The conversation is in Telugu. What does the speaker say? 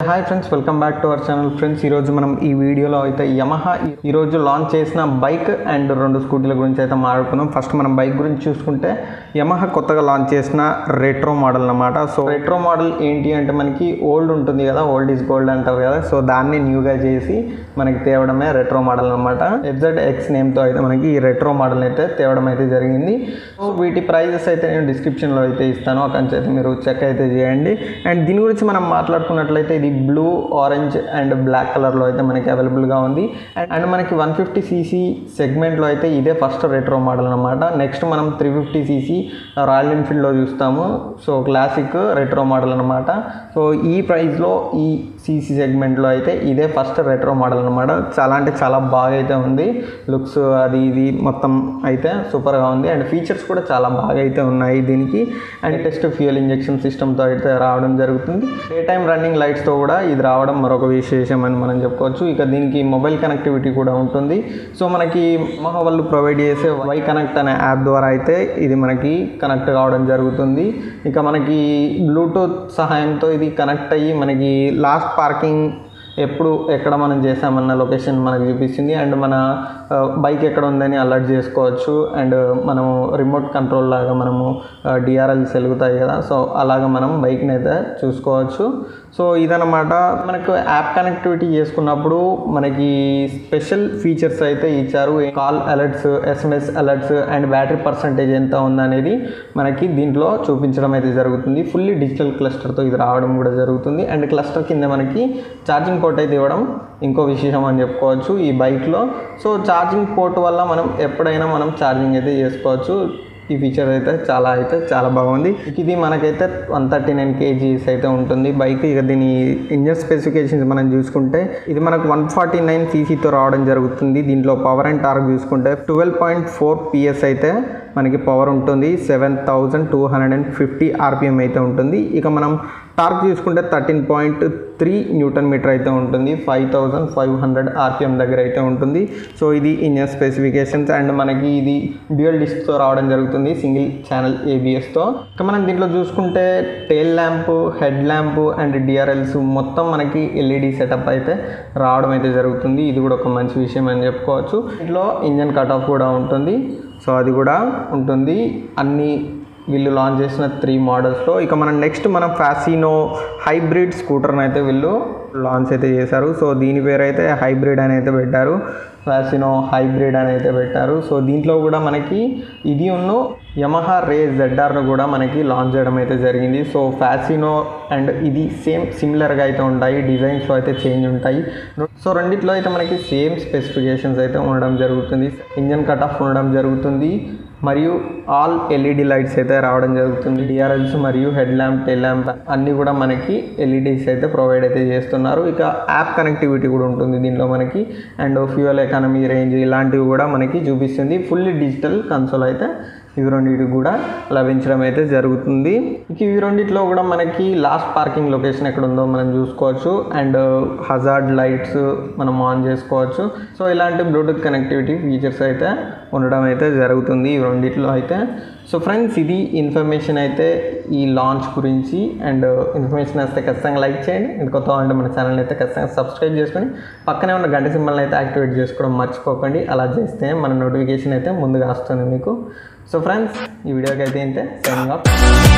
hi friends welcome back to our channel friends ఈరోజు మనం ఈ వీడియోలో అయితే యమహా ఈరోజు లాంచ్ చేసిన బైక్ అండ్ రెండు స్కూటీల గురించి అయితే మాట్లాడుకుందాం ఫస్ట్ మనం బైక్ గురించి చూసుకుంటే యమహా కొత్తగా లాంచ్ చేసిన రెట్రో మోడల్ అన్నమాట సో రెట్రో మోడల్ ఏంటి అంటే మనకి ఓల్డ్ ఉంటుంది కదా ఓల్డ్ ఈజ్ గోల్డ్ అంటారు కదా సో దాన్ని న్యూగా చేసి మనకి తేవడమే రెట్రో మోడల్ అనమాట ఎఫ్జెడ్ ఎక్స్ నేమ్తో అయితే మనకి ఈ రెట్రో మోడల్ అయితే తేవడం అయితే జరిగింది సో వీటి ప్రైజెస్ అయితే నేను డిస్క్రిప్షన్లో అయితే ఇస్తాను అక్కడి నుంచి అయితే మీరు చెక్ అయితే చేయండి అండ్ దీని గురించి మనం మాట్లాడుకున్నట్లయితే ఇది బ్లూ ఆరెంజ్ అండ్ బ్లాక్ కలర్లో అయితే మనకి అవైలబుల్గా ఉంది అండ్ అండ్ మనకి వన్ ఫిఫ్టీ సీసీ సెగ్మెంట్లో అయితే ఇదే ఫస్ట్ రెట్రో మోడల్ అనమాట నెక్స్ట్ మనం త్రీ ఫిఫ్టీ సీసీ రాయల్ ఎన్ఫీల్డ్లో చూస్తాము సో క్లాసిక్ రెట్రో మోడల్ అనమాట సో ఈ ప్రైస్లో ఈ సీసీ సెగ్మెంట్లో అయితే ఇదే ఫస్ట్ రెట్రో మోడల్ అనమాట చాలా అంటే చాలా బాగా అయితే ఉంది లుక్స్ అది ఇది మొత్తం అయితే సూపర్గా ఉంది అండ్ ఫీచర్స్ కూడా చాలా బాగా అయితే ఉన్నాయి దీనికి అండ్ టెస్ట్ ఫ్యూయల్ ఇంజెక్షన్ సిస్టమ్తో అయితే రావడం జరుగుతుంది డే టైం రన్నింగ్ లైట్స్తో కూడా ఇది రావడం మరొక విశేషం అని మనం చెప్పుకోవచ్చు ఇక దీనికి మొబైల్ కనెక్టివిటీ కూడా ఉంటుంది సో మనకి మహా వాళ్ళు ప్రొవైడ్ చేసే వై కనెక్ట్ అనే యాప్ ద్వారా అయితే ఇది మనకి కనెక్ట్ కావడం జరుగుతుంది ఇక మనకి బ్లూటూత్ సహాయంతో ఇది కనెక్ట్ అయ్యి మనకి లాస్ట్ పార్కింగ్ ఎప్పుడు ఎక్కడ మనం చేసామన్న లొకేషన్ మనకు చూపిస్తుంది అండ్ మన బైక్ ఎక్కడ ఉందని అలర్ట్ చేసుకోవచ్చు అండ్ మనము రిమోట్ కంట్రోల్ లాగా మనము డిఆర్ఎల్స్ వెలుగుతాయి కదా సో అలాగ మనం బైక్ని అయితే చూసుకోవచ్చు సో ఇదనమాట మనకు యాప్ కనెక్టివిటీ చేసుకున్నప్పుడు మనకి స్పెషల్ ఫీచర్స్ అయితే ఇచ్చారు call alerts SMS alerts and battery percentage ఎంత ఉందనేది మనకి దీంట్లో చూపించడం అయితే జరుగుతుంది ఫుల్లీ డిజిటల్ క్లస్టర్తో ఇది రావడం కూడా జరుగుతుంది అండ్ క్లస్టర్ కింద మనకి ఛార్జింగ్ పోర్ట్ అయితే ఇవ్వడం ఇంకో విశేషం అని చెప్పుకోవచ్చు ఈ బైక్లో సో ఛార్జింగ్ పోర్ట్ వల్ల మనం ఎప్పుడైనా మనం ఛార్జింగ్ అయితే చేసుకోవచ్చు ఈ ఫీచర్ అయితే చాలా అయితే చాలా బాగుంది ఇది మనకైతే వన్ థర్టీ నైన్ కేజీస్ అయితే ఉంటుంది బైక్ ఇక దీని ఇంజన్ స్పెసిఫికేషన్స్ మనం చూసుకుంటే ఇది మనకు వన్ ఫార్టీ నైన్ సీసీతో రావడం జరుగుతుంది దీంట్లో పవర్ అండ్ టార్క్ చూసుకుంటే ట్వెల్వ్ పాయింట్ ఫోర్ పిఎస్ అయితే మనకి పవర్ ఉంటుంది seven thousand two hundred and fifty RPM అయితే ఉంటుంది ఇక మనం టార్క్ చూసుకుంటే thirteen point three newton metre అయితే ఉంటుంది five thousand five hundred RPM దగ్గర అయితే ఉంటుంది సో ఇది ఇంజన్ స్పెసిఫికేషన్స్ అండ్ మనకి ఇది డ్యూయల్ డిస్క్తో రావడం జరుగుతుంది సింగిల్ ఛానల్ ఏబిఎస్తో ఇక మనం దీంట్లో చూసుకుంటే tail lamp head lamp and DRLs మొత్తం మనకి ఎల్ఈడి సెటప్ అయితే రావడం అయితే జరుగుతుంది ఇది కూడా ఒక మంచి విషయం అని చెప్పుకోవచ్చు ఇంట్లో ఇంజన్ కట్ ఆఫ్ కూడా ఉంటుంది సో అది కూడా ఉంటుంది అన్ని వీళ్ళు లాంచ్ చేసిన త్రీ మోడల్స్లో ఇక మనం నెక్స్ట్ మనం ఫ్యాసినో హైబ్రిడ్ స్కూటర్ని అయితే వీళ్ళు లాంచ్ అయితే చేశారు సో దీని పేరు అయితే హైబ్రిడ్ అని అయితే పెట్టారు ఫ్యాసినో హైబ్రిడ్ అని అయితే పెట్టారు సో దీంట్లో కూడా మనకి ఇది ఉన్ను యమహా రే జెడ్ఆర్ను కూడా మనకి లాంచ్ చేయడం అయితే జరిగింది సో ఫ్యాసినో అండ్ ఇది సేమ్ సిమిలర్గా అయితే ఉంటాయి డిజైన్స్లో అయితే చేంజ్ ఉంటాయి సో రెండిట్లో అయితే మనకి సేమ్ స్పెసిఫికేషన్స్ అయితే ఉండడం జరుగుతుంది ఇంజన్ కట్ ఆఫ్ ఉండడం జరుగుతుంది మరియు ఆల్ ఎల్ఈడి లైట్స్ అయితే రావడం జరుగుతుంది డిఆర్ఎల్స్ మరియు హెడ్ ల్యాంప్ టెల్ ల్యాంప్ అన్నీ కూడా మనకి ఎల్ఈడీస్ అయితే ప్రొవైడ్ అయితే చేస్తున్నారు ఇక యాప్ కనెక్టివిటీ కూడా ఉంటుంది దీంట్లో మనకి అండ్ ఫ్యూయల్ ఎకానమీ రేంజ్ ఇలాంటివి కూడా మనకి చూపిస్తుంది ఫుల్లీ డిజిటల్ కన్సోల్ అయితే ఇవి రెండింటికి కూడా లభించడం అయితే జరుగుతుంది ఇక ఇవి రెండిట్లో కూడా మనకి లాస్ట్ పార్కింగ్ లొకేషన్ ఎక్కడ ఉందో మనం చూసుకోవచ్చు అండ్ హజార్డ్ లైట్స్ మనం ఆన్ చేసుకోవచ్చు సో ఇలాంటి బ్లూటూత్ కనెక్టివిటీ ఫీచర్స్ అయితే ఉండడం అయితే జరుగుతుంది ఈ రెండిట్లో అయితే సో ఫ్రెండ్స్ ఇది ఇన్ఫర్మేషన్ అయితే ఈ లాంచ్ గురించి అండ్ ఇన్ఫర్మేషన్ వస్తే ఖచ్చితంగా లైక్ చేయండి అండ్ కొత్త అంటే మన ఛానల్ అయితే ఖచ్చితంగా సబ్స్క్రైబ్ చేసుకొని పక్కనే ఉన్న గంట సింబల్ని అయితే యాక్టివేట్ చేసుకోవడం మర్చిపోకండి అలా చేస్తే మన నోటిఫికేషన్ అయితే ముందుగా వస్తుంది మీకు సో ఫ్రెండ్స్ ఈ వీడియోకి అయితే ఇంతే సైనింగ్ ఆఫ్